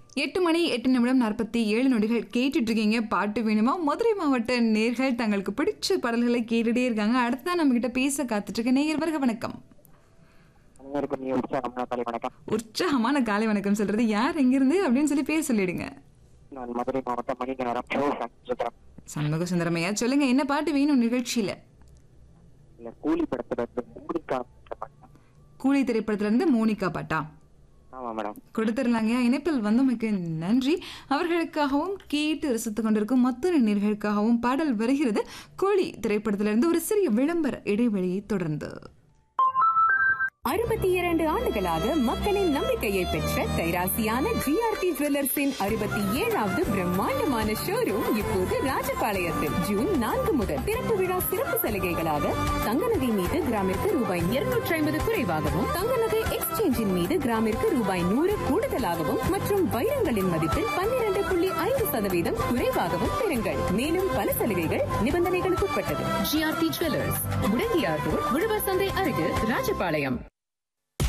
எட்டு மணி எட்டு நிமிடம் நாற்பத்தி ஏழு நொடிகள் கேட்டுட்டு இருக்கீங்க பாட்டு வேணுமா மதுரை மாவட்ட நேர்கள் தங்களுக்கு பிடிச்ச பாடல்களை கேட்டுட்டே இருக்காங்க அடுத்ததான் நம்ம கிட்ட பேச காத்துட்டு இருக்க நேயர் வருக வணக்கம் அனைவருக்கும் நீ உற்சாகமான காலை வணக்கம் உற்சாகமான காலை வணக்கம் சொல்றது யார் எங்கிருந்து அப்படின்னு சொல்லி பேர் சொல்லிடுங்க நான் மதுரை மாவட்டம் மணிநகரம் ஷோ சமுத்திரம் சண்முக சுந்தரமையா சொல்லுங்க என்ன பாட்டு வேணும் நிகழ்ச்சியில இல்ல கூலி படத்துல இருந்து மூலிகா என்ற படம். கூலி திரைப்படத்துல இருந்து மோனிகா பாட்டா ஆமா மேடம் கொடுத்துருந்தாங்க இணைப்பில் வந்தமைக்கு நன்றி அவர்களுக்காகவும் கேட்டு ரசித்துக் கொண்டிருக்கும் மொத்த நேர்களுக்காகவும் பாடல் வருகிறது கோழி திரைப்படத்திலிருந்து ஒரு சிறிய விளம்பர இடைவெளியை தொடர்ந்து அறுபத்தி இரண்டு ஆண்டுகளாக மக்களின் நம்பிக்கையை பெற்ற கைராசியான ஜிஆர்டி ஜுவல்லர்ஸின் அறுபத்தி ஏழாவது பிரம்மாண்டமான ஷோரூம் இப்போது ராஜபாளையத்தில் ஜூன் நான்கு முதல் திறப்பு விழா சிறப்பு சலுகைகளாக தங்க நகை மீது கிராமிற்கு ரூபாய் இருநூற்றி ஐம்பது குறைவாகவும் தங்க நகை எக்ஸ்சேஞ்சின் மீது கிராமிற்கு ரூபாய் நூறு கூடுதலாகவும் மற்றும் வைரங்களின் மதிப்பில் பன்னிரண்டு புள்ளி ஐந்து சதவீதம் குறைவாகவும் பெறுங்கள் மேலும் பல சலுகைகள் நிபந்தனைகளுக்கு உட்பட்டது ஜிஆர்டி ஜுவல்லர்ஸ் முடங்கியார் ரோட் உழவர் சந்தை அருகில் ராஜபாளையம்